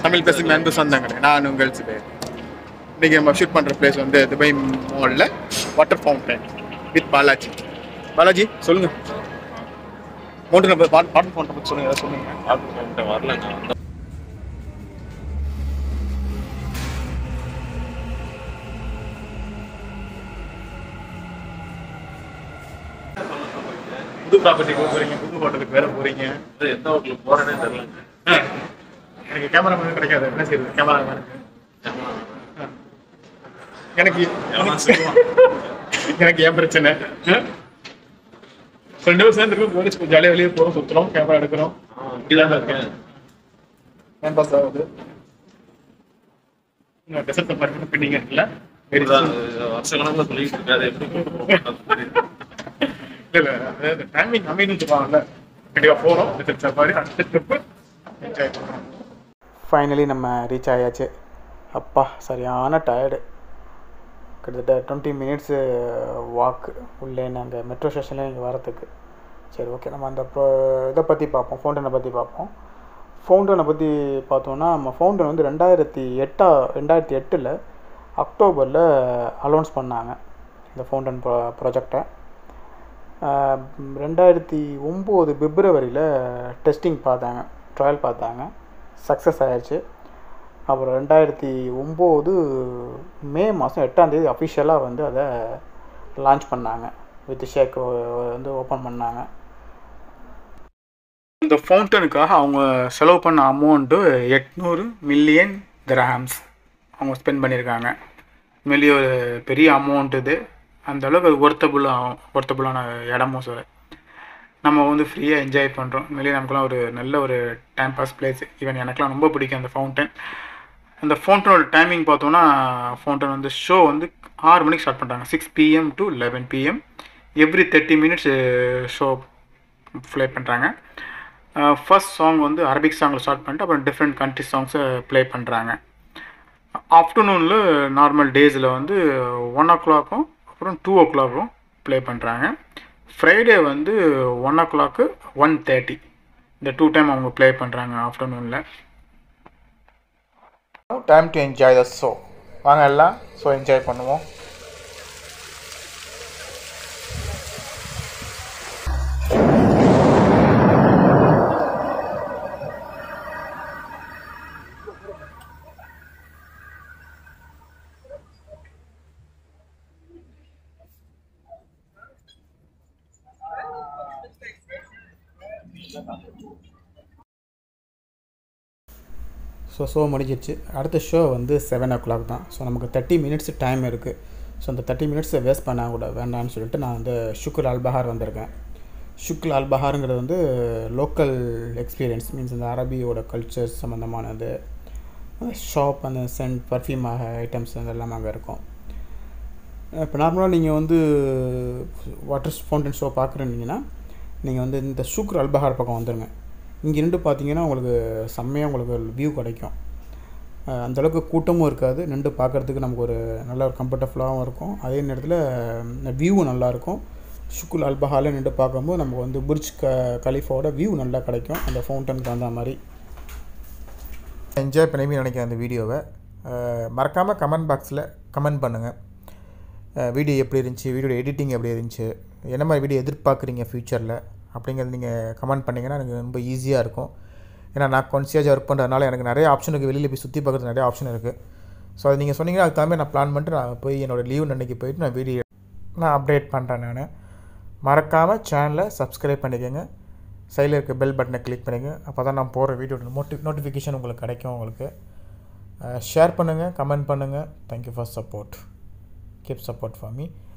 தமிழ் பேசும் அன்பு சொந்தங்களே நான் உங்கள் சிவேர் இன்னைக்கு நம்ம ஷூட் பண்ணுற பிளேஸ் வந்து துபாய் மாலில் water fountain with Balaji Balaji சொல்லுங்க மவுண்டன் நம்பர் வாட்டர் ஃபவுண்டன் பற்றி சொல்லுங்க ஏதாவது சொல்லுங்க வரலங்க புது ப்ராப்பர்ட்டி போகிறீங்க புது ஹோட்டலுக்கு வேற போகிறீங்க அது எந்த ஹோட்டலுக்கு போறேனே தெரியலங்க எனக்கு கேமரா மேன் கிடைக்காது என்ன செய்யுது கேமரா மேனுக்கு எனக்கு எவனா சொல்லுவான். எனக்கு ஏன் பிரச்சனை ரெண்டு பேரும் சேர்ந்துருக்கோம் போலீஸ் கொஞ்சம் ஜாலியாக வெளியே போகிறோம் சுற்றுறோம் கேமரா எடுக்கிறோம் இங்கதாங்க இருக்கேன் டைம் பாஸ் ஆகுது டெசர்ட் சப்பாரி பெண்டிங் இருக்குல்ல வெரி இதுதான் வருஷ கணக்குல சொல்லிட்டு இருக்காது எப்படி போறது? இல்ல இல்ல அதாவது டைமிங் அமைன்னு சொல்லுவாங்கல்ல கண்டிப்பா போறோம் டெசர்ட் சப்பாரி அடுத்த ட்ரிப் என்ஜாய் பண்ணுறோம் ஃபைனலி நம்ம ரீச் ஆயாச்சு அப்பா சரியான டயர்டு கிட்டத்தட்ட டுவெண்ட்டி மினிட்ஸு வாக்கு உள்ளே நாங்கள் மெட்ரோ ஸ்டேஷன்லேயே இங்கே வரத்துக்கு சரி ஓகே நம்ம அந்த ப்ரோ இதை பற்றி பார்ப்போம் ஃபவுண்டனை பற்றி பார்ப்போம் ஃபவுண்டனை பற்றி பார்த்தோன்னா நம்ம ஃபவுண்டன் வந்து ரெண்டாயிரத்தி எட்டா ரெண்டாயிரத்தி எட்டில் அக்டோபரில் அலௌன்ஸ் பண்ணாங்க இந்த ஃபவுண்டன் ப்ரோ ப்ராஜெக்டை ரெண்டாயிரத்தி ஒம்பது பிப்ரவரியில் டெஸ்டிங் பார்த்தாங்க ட்ரையல் பார்த்தாங்க சக்ஸஸ் ஆயிடுச்சு அப்புறம் ரெண்டாயிரத்தி ஒம்பது மே மாதம் எட்டாந்தேதி அஃபிஷியலாக வந்து அதை லான்ச் பண்ணாங்க வித் ஷேக் வந்து ஓப்பன் பண்ணாங்க இந்த ஃபவுண்டனுக்காக அவங்க செலவு பண்ண அமௌண்ட்டு எட்நூறு மில்லியன் கிராம்ஸ் அவங்க ஸ்பெண்ட் பண்ணியிருக்காங்க உண்மையிலேயே ஒரு பெரிய அமௌண்ட் இது அந்த அளவுக்கு அது ஒர்த்தபுளாக ஒர்த்தபுளான இடமும் சார் நம்ம வந்து ஃப்ரீயாக என்ஜாய் பண்ணுறோம் உண்மையிலேயே நமக்குலாம் ஒரு நல்ல ஒரு டைம் பாஸ் பிளேஸ் ஈவன் எனக்குலாம் ரொம்ப பிடிக்கும் அந்த ஃபவுண்டன் அந்த ஃபவுண்டனோட டைமிங் பார்த்தோன்னா ஃபவுண்டன் வந்து ஷோ வந்து ஆறு மணிக்கு ஸ்டார்ட் பண்ணுறாங்க six PM to eleven PM every thirty minutes show play பண்ணுறாங்க ஃபர்ஸ்ட் சாங் வந்து அரபிக் சாங்கில் ஸ்டார்ட் பண்ணிட்டு அப்புறம் டிஃப்ரெண்ட் கண்ட்ரி சாங்ஸை ப்ளே பண்ணுறாங்க ஆஃப்டர்நூனில் நார்மல் டேஸில் வந்து ஒன் ஓ கிளாக்கும் அப்புறம் டூ ஓ கிளாக்கும் ப்ளே பண்ணுறாங்க ஃப்ரைடே வந்து one o'clock one thirty இந்த டூ டைம் அவங்க ப்ளே பண்ணுறாங்க ஆஃப்டர்நூனில் time to enjoy the show வாங்க எல்லாம் ஷோ என்ஜாய் பண்ணுவோம் ஸோ ஷோ முடிஞ்சிருச்சு அடுத்த ஷோ வந்து செவன் ஓ கிளாக் தான் ஸோ நமக்கு தேர்ட்டி மினிட்ஸ் டைம் இருக்குது ஸோ அந்த தேர்ட்டி மினிட்ஸை வேஸ்ட் பண்ண கூட வேண்டாம்னு சொல்லிட்டு நான் வந்து ஷுக்குல் அல்பஹார் வந்திருக்கேன் ஷுக்குல் அல்பஹாருங்கிறது வந்து லோக்கல் எக்ஸ்பீரியன்ஸ் மீன்ஸ் இந்த அரபியோட கல்ச்சர்ஸ் சம்மந்தமானது ஷாப் அந்த சென்ட் பர்ஃப்யூம் ஐட்டம்ஸ் அதெல்லாம் அங்கே இருக்கும் இப்போ நார்மலாக நீங்கள் வந்து வாட்டர் ஃபவுண்டன் ஷோ பார்க்குறீங்கன்னா நீங்கள் வந்து இந்த ஷுக்ர் அல்பஹார் பக்கம் வந்துடுங்க இங்கே நின்று பார்த்தீங்கன்னா உங்களுக்கு செம்மையாக உங்களுக்கு வியூ கிடைக்கும் அஹ் அந்த அளவுக்கு கூட்டமும் இருக்காது நின்று பார்க்குறதுக்கு நமக்கு ஒரு நல்ல ஒரு கம்ஃபர்டபுளாகவும் இருக்கும் அதே நேரத்தில் வியூவும் நல்லாயிருக்கும் ஷுக்குல் அல்பஹாலில் நின்று பார்க்கும்போது நமக்கு வந்து புர்ஜ் க கலிஃபாவோட வியூ நல்லா கிடைக்கும் அந்த ஃபவுண்டனுக்கு தகுந்த மாதிரி என்ஜாய் பண்ணி நினைக்கிறேன் அந்த வீடியோவை மறக்காமல் கமெண்ட் பாக்ஸில் கமெண்ட் பண்ணுங்கள் வீடியோ எப்படி இருந்துச்சு வீடியோட எடிட்டிங் எப்படி இருந்துச்சு என்ன மாதிரி வீடியோ எதிர்பார்க்குறீங்க ஃப்யூச்சரில் அப்படிங்கிறது நீங்கள் கமெண்ட் பண்ணிங்கன்னா எனக்கு ரொம்ப ஈஸியாக இருக்கும் ஏன்னா நான் கான்சியஸாக ஒர்க் பண்ணுறதுனால எனக்கு நிறைய ஆப்ஷன் இருக்குது வெளியில் போய் சுற்றி பார்க்குறது நிறைய ஆப்ஷன் இருக்குது ஸோ அது நீங்கள் சொன்னீங்கன்னா அதுக்கு தகுந்த நான் பிளான் பண்ணிட்டு நான் போய் என்னோடய லீவ் அன்னைக்கு போயிட்டு நான் வீடியோ நான் அப்டேட் பண்ணுறேன் நான் மறக்காமல் சேனலை சப்ஸ்கிரைப் பண்ணிக்கோங்க சைடில் இருக்க பெல் பட்டனை கிளிக் பண்ணிக்கோங்க அப்போ தான் நான் போகிற வீடியோட நோட்டி நோட்டிஃபிகேஷன் உங்களுக்கு கிடைக்கும் உங்களுக்கு ஷேர் பண்ணுங்கள் கமெண்ட் பண்ணுங்கள் thank you for support keep support for me